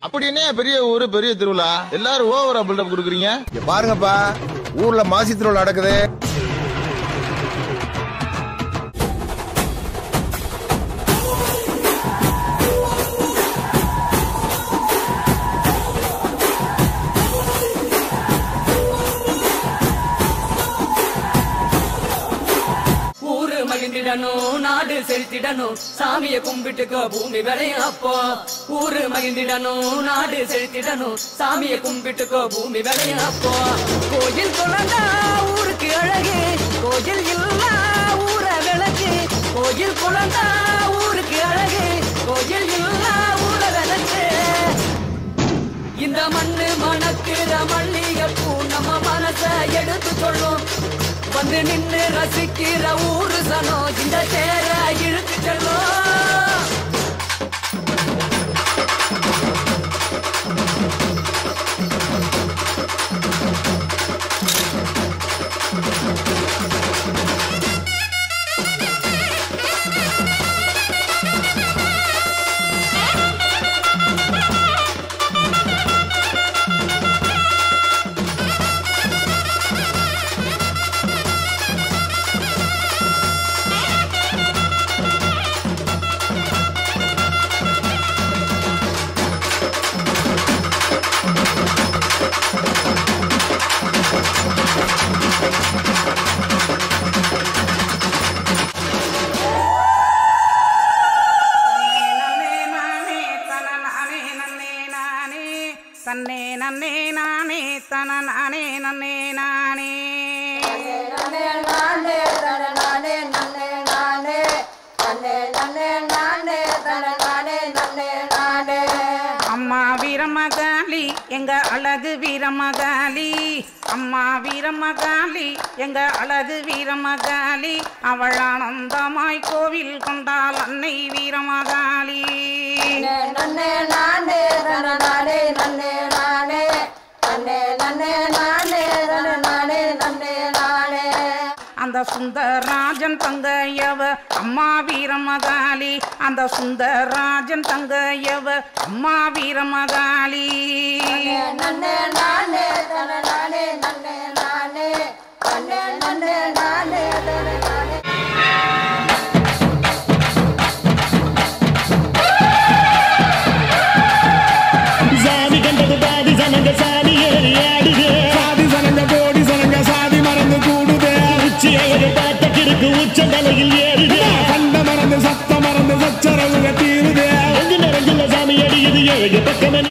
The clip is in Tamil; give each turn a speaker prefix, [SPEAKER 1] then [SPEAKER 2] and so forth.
[SPEAKER 1] அப்படி என்ன பெரிய ஊரு பெரிய திருவிழா எல்லாரும் ஓவரா பில்டப் கொடுக்குறீங்க
[SPEAKER 2] இங்க பாருங்கப்பா ஊர்ல மாசி திருவிழா நடக்குது
[SPEAKER 3] ஊரு மகிழ்ந்திடணும் நாடு செழித்திடணும் சாமிய கும்பிட்டுக்கோ பூமி விளையும் அப்போ ஊரு மகிழ்ந்திடணும் நாடு செழித்திடணும் சாமிய கும்பிட்டுக்கோ பூமி விளையும் அப்போ கோயில் குழந்தா ஊருக்கு அழகு கோயில் இல்லா ஊர விளக்கு கோயில் குழந்தா ஊருக்கு அழகு கோயில் இல்லா ஊர விளக்கு இந்த மண்ணு மணக்கிற மல்லிகைப்பூ நம்ம மனச எடுத்து சொல்லும் வந்து நின்னு ரசிக்கிற ஊரு சனம் இந்த தேர இழுத்து செல்லும்
[SPEAKER 4] தன்னே நன்னே நானே தன நானே நன்னே நானே அம்மா வீரமகாளி எங்க அழகு வீரமகாளி அம்மா வீரமகாளி எங்க அழகு வீரமகாளி அவள் ஆனந்தமாய் கோவில் கொண்டாள் அன்னை வீரமகாளி
[SPEAKER 5] நன்னே நானே தன நானே நன்னே நானே நன்னே நன்னே நானே தன நானே நன்னே நானே
[SPEAKER 4] அந்த சுந்தரராஜன் தங்கையவ அம்மா வீரமகாளி அந்த சுந்தரராஜன் தங்கையவ அம்மா வீரமகாளி
[SPEAKER 5] நன்னே நானே தன நானே நன்னே நானே நன்னே நன்னே நானே தன